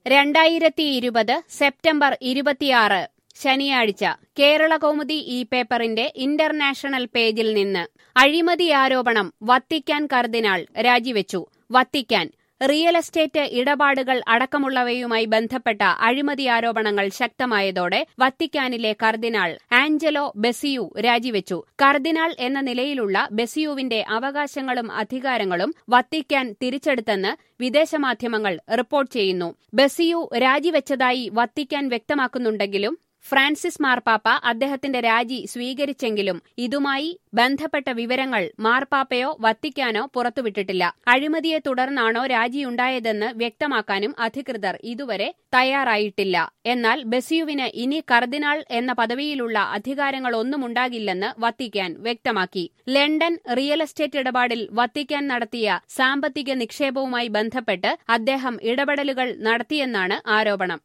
രണ്ടായിരത്തി ഇരുപത് സെപ്റ്റംബർ ഇരുപത്തിയാറ് ശനിയാഴ്ച കേരളകൗമുദി ഈ പേപ്പറിന്റെ ഇന്റർനാഷണൽ പേജിൽ നിന്ന് അഴിമതി ആരോപണം വത്തിക്കാൻ കർദിനാൾ രാജിവെച്ചു വത്തിക്കാൻ റിയൽ എസ്റ്റേറ്റ് ഇടപാടുകൾ അടക്കമുള്ളവയുമായി ബന്ധപ്പെട്ട അഴിമതി ആരോപണങ്ങൾ ശക്തമായതോടെ വത്തിക്കാനിലെ കർദിനാൾ ആഞ്ചലോ ബെസിയു രാജിവെച്ചു കർദിനാൾ എന്ന നിലയിലുള്ള ബെസിയുവിന്റെ അവകാശങ്ങളും അധികാരങ്ങളും വത്തിക്കാൻ തിരിച്ചെടുത്തെന്ന് വിദേശമാധ്യമങ്ങൾ റിപ്പോർട്ട് ചെയ്യുന്നു ബെസിയു രാജിവെച്ചതായി വത്തിക്കാൻ വ്യക്തമാക്കുന്നുണ്ടെങ്കിലും ഫ്രാൻസിസ് മാർപ്പാപ്പ അദ്ദേഹത്തിന്റെ രാജി സ്വീകരിച്ചെങ്കിലും ഇതുമായി ബന്ധപ്പെട്ട വിവരങ്ങൾ മാർപ്പാപ്പയോ വത്തിക്കാനോ പുറത്തുവിട്ടിട്ടില്ല അഴിമതിയെ തുടർന്നാണോ രാജിയുണ്ടായതെന്ന് വ്യക്തമാക്കാനും അധികൃതർ ഇതുവരെ തയ്യാറായിട്ടില്ല എന്നാൽ ബെസിയുവിന് ഇനി കർദിനാൾ എന്ന പദവിയിലുള്ള അധികാരങ്ങളൊന്നുമുണ്ടാകില്ലെന്ന് വത്തിക്കാൻ വ്യക്തമാക്കി ലണ്ടൻ റിയൽ എസ്റ്റേറ്റ് ഇടപാടിൽ വത്തിക്കാൻ നടത്തിയ സാമ്പത്തിക നിക്ഷേപവുമായി ബന്ധപ്പെട്ട് അദ്ദേഹം ഇടപെടലുകൾ നടത്തിയെന്നാണ് ആരോപണം